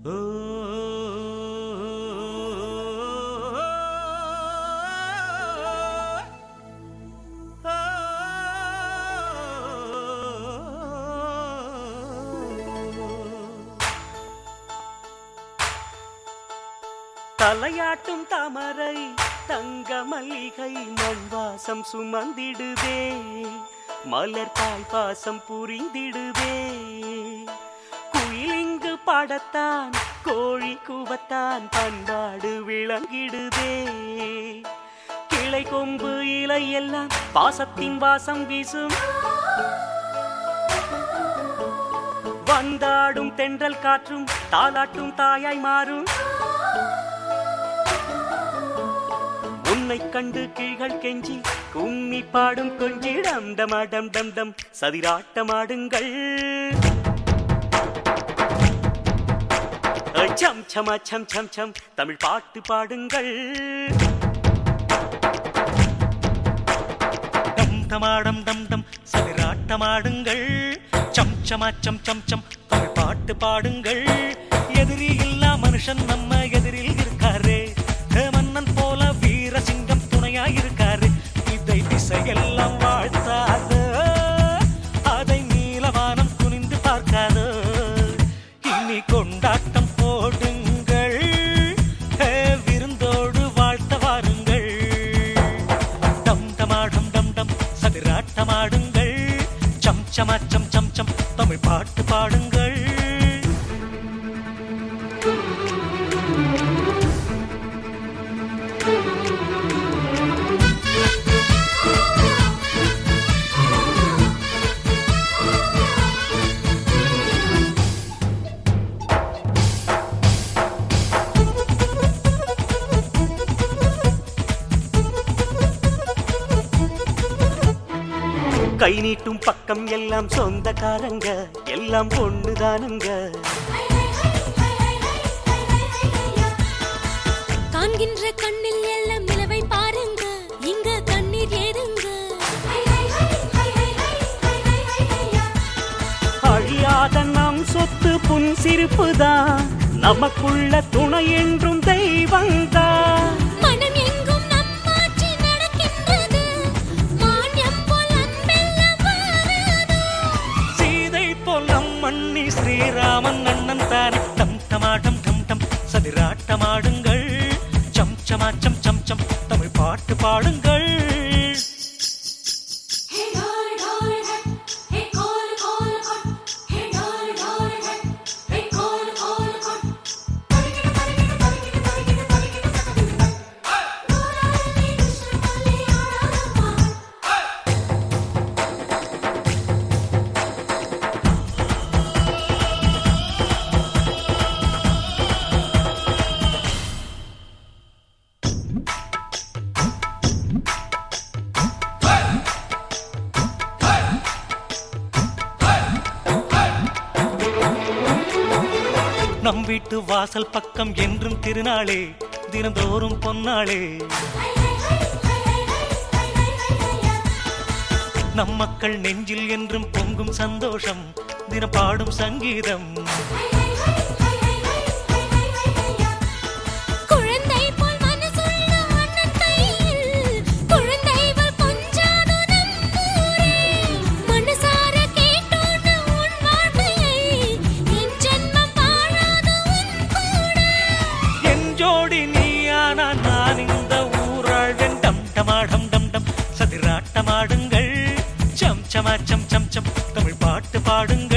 தலையாட்டும் தாமரை தங்க மல்லிகை மண் வாசம் சுமந்திடுதே மலர் தாய் பாசம் புரிந்திடுதே குயிலிங்கு பாடத்தான் கோழி கூவத்தான் பண்பாடு விளங்கிடுதே கிளை கொம்பு இலை எல்லாம் பாசத்தின் வாசம் வீசும் வந்தாடும் தென்றல் காற்றும் தாலாட்டும் தாயாய் மாறும் உன்னை கண்டு கீழ்கள் கெஞ்சி கும்மி பாடும் கொஞ்சி டம் டம் டம் டம் டம் சதிராட்டமாடுங்கள் சம் சம சம் சம் சம் தமிழ் பாட்டு பாடுங்கள் டம் டமாடம் டம் டம் சதிராட்டமாடுங்கள் சம் சமா சம் சம் சம் தமிழ் பாட்டு பாடுங்கள் எதிரி இல்லா மனுஷன் நம்ம எதிரில் இருக்காரே ஹே, மன்னன் போல வீர சிங்கம் துணையா இருக்காரு இதை திசையெல்லாம் வாழ்த்தாத அதை நீலவானம் குனிந்து பார்க்காதோ இனி கொண்டாட்டம் போடுங்கள் ஹே, விருந்தோடு வாழ்த்த வாருங்கள் டம் டமாடம் டம் டம் சதிராட்டமாடுங்கள் சம் சமா சம் சம் சம் தமிழ் பாட்டு பாடுங்கள் கை நீட்டும் பக்கம் எல்லாம் சொந்தக்காரங்க எல்லாம் பொண்ணுதானுங்க காண்கின்ற கண்ணில் எல்லாம் நிலவை பாருங்க இங்க கண்ணீர் ஏதுங்க அழியாத நம் சொத்து புன் சிரிப்புதான் நமக்குள்ள துணை என்றும் தெய்வந்தான் மனம் எங்கும் நம்மாட்சி நடக்கின்றது மானியம் போல் அன்பெல்லாம் வாராதோ சீதை போல் நம் மண்ணி ஸ்ரீராமன் அண்ணன் தானே டம் டமாடம் டம் டம் சதிராட்டமாடுங்கள் சம் சமா சம் சம் சம் தமிழ் பாட்டு பாடுங்கள் हे ढोल ढोल हट हे खोल खोल हट हे ढोल ढोल हट हे खोल खोल हट तरिकिट तरिकिट तरिकिट तरिकिट तरिकिट तरिकिट नूरानी कृष्ण कल्याणमा நம் வீட்டு வாசல் பக்கம் என்றும் திருநாளே தினந்தோறும் பொன்னாளே நம் மக்கள் நெஞ்சில் என்றும் பொங்கும் சந்தோஷம் தினம் பாடும் சங்கீதம் குழந்தை போல் மனசுள்ள அண்ணன் கையில் குழந்தைகள் கொஞ்சாதோ நம்மூரே மனசார கேட்டோன்னு உன் வாழ்க்கையை என் ஜென்மம் வாழாதோ உன் கூட என் ஜோடி நீயானா நான் இந்த ஊராழ்வன் டம் டமாடம் டம் டம் சதிராட்டமாடுங்கள் சம் சமா சம் சம் சம் தமிழ் பாட்டு பாடுங்கள்